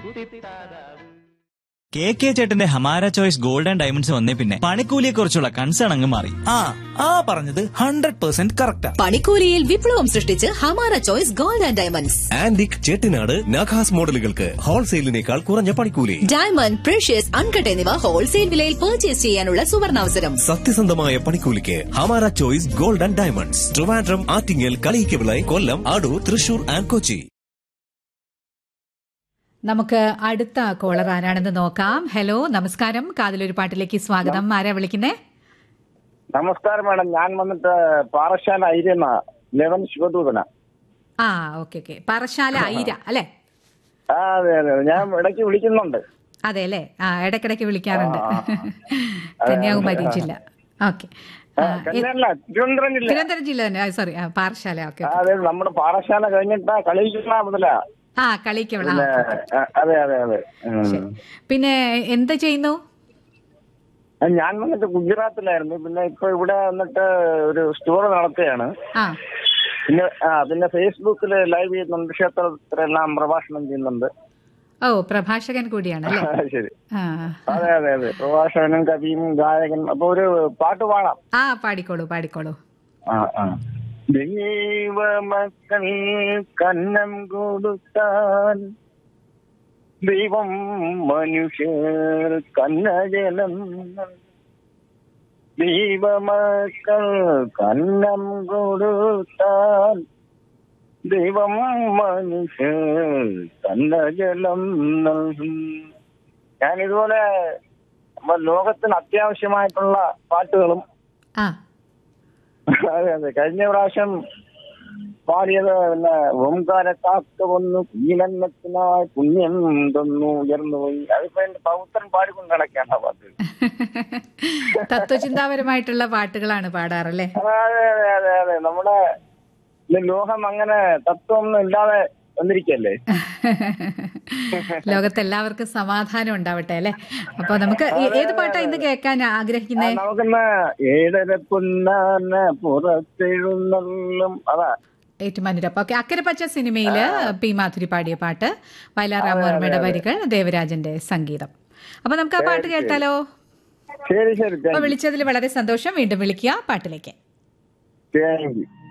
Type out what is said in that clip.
K K ചേട്ടന്റെ ഹമാര choice gold and diamonds വന്നേ പിന്നെ പണിക്കൂലിയെ കുറിച്ചുള്ള കൺസേൺ അങ്ങ് മാറി ആ ആ പറഞ്ഞത് ഹൺഡ്രഡ് പെർസെന്റ് കറക്റ്റാ പണിക്കൂലിയിൽ വിപ്ലവം സൃഷ്ടിച്ച് Hamara choice gold and diamonds antique Chettinad Nakhas മോഡലുകൾക്ക് ഹോൾസെയിലിനേക്കാൾ കുറഞ്ഞ പണിക്കൂലി ഡയമണ്ട് പ്രഷ്യസ് അൺകട്ട് എന്നിവ ഹോൾസെയിൽ വിലയിൽ പർച്ചേസ് ചെയ്യാനുള്ള സുവർണാവസരം സത്യസന്ധമായ പണിക്കൂലിക്ക് Hamara choice gold and diamonds Trivandrum Attingal Kaliyakkavilai Kollam Adoor Thrissur and Kochi നമുക്ക് അടുത്ത കോളർ ആരാണെന്ന് നോക്കാം ഹലോ നമസ്കാരം കാതിലൊരു പാട്ടിലേക്ക് സ്വാഗതം ആരാ വിളിക്കുന്നേ നമസ്കാരം മാഡം ഞാൻ വന്നിട്ട് പാറശാല ഐര്യന്ന ലെവൻ ശിവദൂതന ആ ഓക്കെ ഓക്കെ പറശാല ഐര അല്ലെ ആ അതെ അതെ ഞാൻ ഇടയ്ക്ക് വിളിക്കുന്നുണ്ട് അതെ അല്ലേ ആ ഇടയ്ക്കിടയ്ക്ക് വിളിക്കാറുണ്ട് കന്യാകുമാരി ജില്ല ഓക്കെ കല്യാണല്ല തിരുവനന്തപുരം ജില്ല തിരുവനന്തപുരം ജില്ല തന്നെ സോറി പാറശാല ഓക്കെ ആ, അതെ നമ്മുടെ പാറശാല കഴിഞ്ഞിട്ട് കളിക്കുന്ന മുതലാ ആ കളിക്കവള പിന്നെ ആ, അതെ അതെ അതെ ഉം. പിന്നെ എന്ത് ചെയ്യുന്നു ആ, ഞാൻ വന്നിട്ട് ഗുജറാത്തിലായിരുന്നു പിന്നെ ഇപ്പൊ ഇവിടെ വന്നിട്ട് ഒരു സ്റ്റോർ നടത്തുകയാണ് ആ പിന്നെ ആ പിന്നെ ഫേസ്ബുക്കിൽ ലൈവ് ചെയ്യുന്നുണ്ട് ക്ഷേത്രത്തിലെല്ലാം പ്രഭാഷണം ചെയ്യുന്നുണ്ട് ഓ പ്രഭാഷകൻ കൂടിയാണ് അല്ലേ ആ, ശരി ആ അതെ അതെ അതെ പ്രഭാഷകനും കവിയും ഗായകനും അപ്പൊ ഒരു പാട്ട് പാടാം ആ പാടിക്കോളൂ പാടിക്കോളൂ ആ ആ ദൈവമക്കൾ കന്നം കൊടുത്താൽ ദൈവം മനുഷ്യർ കന്നജലം ദൈവമക്കൾ കന്നം കൊടുത്താൽ ദൈവം മനുഷ്യർ കന്നജലം നൽകും ഞാനിതുപോലെ നമ്മ ലോകത്തിന് അത്യാവശ്യമായിട്ടുള്ള പാട്ടുകളും ആ അതെ അതെ കഴിഞ്ഞ പ്രാവശ്യം പാടിയത് പിന്നെ ഓംകാര കാക്ക വന്നു കുഞ്ഞിനന്നത്തിനായി പുണ്യം തന്നു ഉയർന്നു പോയി അതിപ്പോ എന്റെ പൗത്രൻ പാടിക്കൊണ്ട് നടക്കുകയാണ് ആ പാട്ട് തത്വചിന്താപരമായിട്ടുള്ള പാട്ടുകളാണ് പാടാറല്ലേ അതെ അതെ അതെ അതെ നമ്മുടെ ഈ ലോകം അങ്ങനെ തത്വമൊന്നും ഇല്ലാതെ വന്നിരിക്കല്ലേ ലോകത്തെല്ലാവർക്കും സമാധാനം ഉണ്ടാവട്ടെ അല്ലെ അപ്പൊ നമുക്ക് ഈ- ഏത് പാട്ടാ ഇന്ന് കേൾക്കാൻ ആഗ്രഹിക്കുന്നേ നമുക്കിന്ന് ഏഴര പൊന്നാന പുറത്തെഴുന്നള്ളും അതാ ഏറ്റുമാനൂരപ്പ ഓക്കെ അക്കരെ പച്ച സിനിമയില് പി മാധുരി പാടിയ പാട്ട് വയലാർ രാമവർമ്മയുടെ വരികൾ ദേവരാജന്റെ സംഗീതം അപ്പൊ നമുക്ക് ആ പാട്ട് കേട്ടാലോ ശരി ശരി അപ്പൊ വിളിച്ചതിൽ വളരെ സന്തോഷം വീണ്ടും വിളിക്കുക പാട്ടിലേക്ക് താങ്ക് യു